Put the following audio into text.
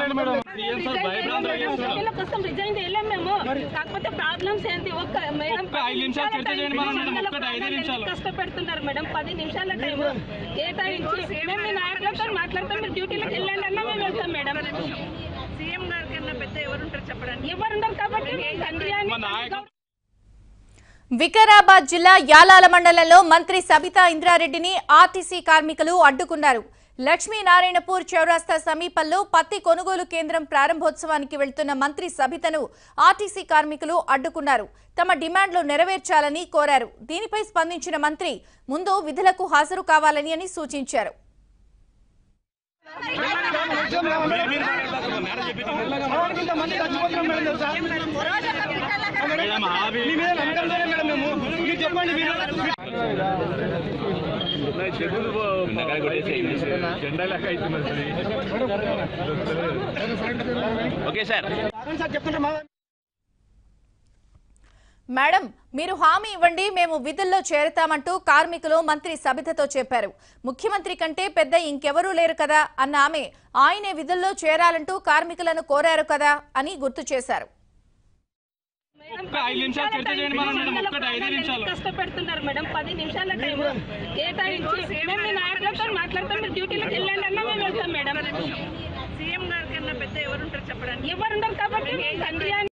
CM sir భయభ్రాంతులు చేస్తున్నారు. వీళ్ళ కోసం రిజైన్ చేయలేం మేము కాకపోతే ప్రాబ్లమ్స్ ఏంటి ఒక్క మేడం ఒక్క ఐదు నిమిషాలు చర్చ చేయండి మనం మేడం, ఒక్కటి ఐదే నిమిషాలు. కష్టపెడుతున్నారు మేడం పది నిమిషాల టైం కేటాయించి మేము మీ నాయకులతో మాట్లాడతాం మీరు డ్యూటీలోకి వెళ్ళండి అన్నా మేము వెళ్తాం మేడం సీఎం గారి కన్నా పెద్ద ఎవరుంటారు చెప్పడానికి ఎవరున్నారు కాబట్టి తండ్రి అని మా నాయకులు వికారాబాద్ జిల్లా యాలాల మండలంలో మంత్రి సబితా ఇంద్రారెడ్డిని ఆర్టీసీ కార్మికులు అడ్డుకున్నారు లక్ష్మీనారాయణపూర్ చౌరాస్తా సమీపంలో పత్తి కొనుగోలు కేంద్రం ప్రారంభోత్సవానికి వెళ్తున్న మంత్రి సబితను ఆర్టీసీ కార్మికులు అడ్డుకున్నారు తమ డిమాండ్లు నెరవేర్చాలని కోరారు దీనిపై స్పందించిన మంత్రి ముందు విధులకు హాజరు కావాలని అని సూచించారు మేడం హాబీ జెండా లెక్క అవుతున్నది ఓకే సార్ మేడం మీరు హామీ ఇవ్వండి మేము విధుల్లో చేరతామంటూ కార్మికులు మంత్రి సబితతో చెప్పారు ముఖ్యమంత్రి కంటే పెద్ద ఇంకెవరూ లేరు కదా అన్న ఆమె ఆయనే విధుల్లో చేరాలంటూ కార్మికులను కోరారు కదా అని గుర్తు చేశారు ఒక్క ఐదు నిమిషాలు చర్చ చేయండి మనం మేడం, ఒక్కటి ఐదే నిమిషాలు. కష్టపెడుతున్నారు మేడం పది నిమిషాల టైం కేటాయించి మేము మీ నాయకులతో మాట్లాడతాం మీరు డ్యూటీలోకి వెళ్ళండి అన్నా మేము వెళ్తాం మేడం సీఎం గారి కన్నా పెద్ద ఎవరుంటారు చెప్పడానికి ఎవరున్నారు కాబట్టి తండ్రి అని